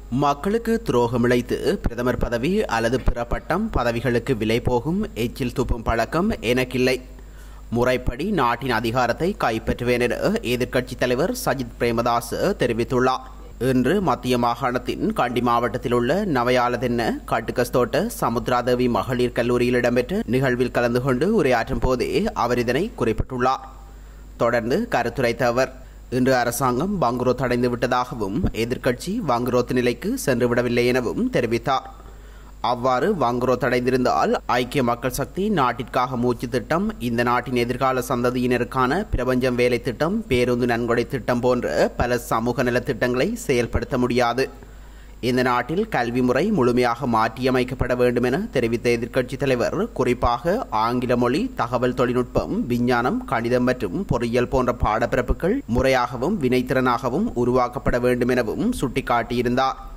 மக்களுக்கு துரோகம் இழைத்து பிரதமர் பதவி அல்லது பிற பட்டம் பதவிகளுக்கு விலை போகும் எச்சில் துப்பும் பழக்கம் எனக்கில்லை முறைப்படி நாட்டின் அதிகாரத்தை கைப்பற்றுவேன் என எதிர்க்கட்சித் தலைவர் சஜித் பிரேமதாஸ் தெரிவித்துள்ளார் இன்று மத்திய மாகாணத்தின் கண்டி மாவட்டத்தில் உள்ள நவயாலதென்ன கட்டுக்கஸ்தோட்ட சமுத்ராதேவி மகளிர் கல்லூரியில் இடம்பெற்ற நிகழ்வில் கலந்து கொண்டு உரையாற்றும் போதே அவர் இதனை குறிப்பிட்டுள்ளார் தொடர்ந்து கருத்துரைத்த அவர் இன்று அரசாங்கம் பங்குரோத் அடைந்து விட்டதாகவும் எதிர்க்கட்சி வங்குரோத் நிலைக்கு சென்றுவிடவில்லை எனவும் தெரிவித்தார் அவ்வாறு வங்குரோத் அடைந்திருந்தால் ஐக்கிய மக்கள் சக்தி நாட்டிற்காக மூச்சு திட்டம் இந்த நாட்டின் எதிர்கால சந்ததியினருக்கான பிரபஞ்சம் வேலை திட்டம் பேருந்து நன்கொடை திட்டம் போன்ற பல சமூக நலத்திட்டங்களை செயல்படுத்த முடியாது இந்த நாட்டில் கல்வி முறை முழுமையாக மாற்றியமைக்கப்பட வேண்டும் என தெரிவித்த எதிர்க்கட்சித் தலைவர் குறிப்பாக ஆங்கில மொழி தகவல் தொழில்நுட்பம் விஞ்ஞானம் கணிதம் மற்றும் பொறியியல் போன்ற பாடப்பிறப்புகள் முறையாகவும் வினைத்திறனாகவும் உருவாக்கப்பட வேண்டும் எனவும் சுட்டிக்காட்டியிருந்தார்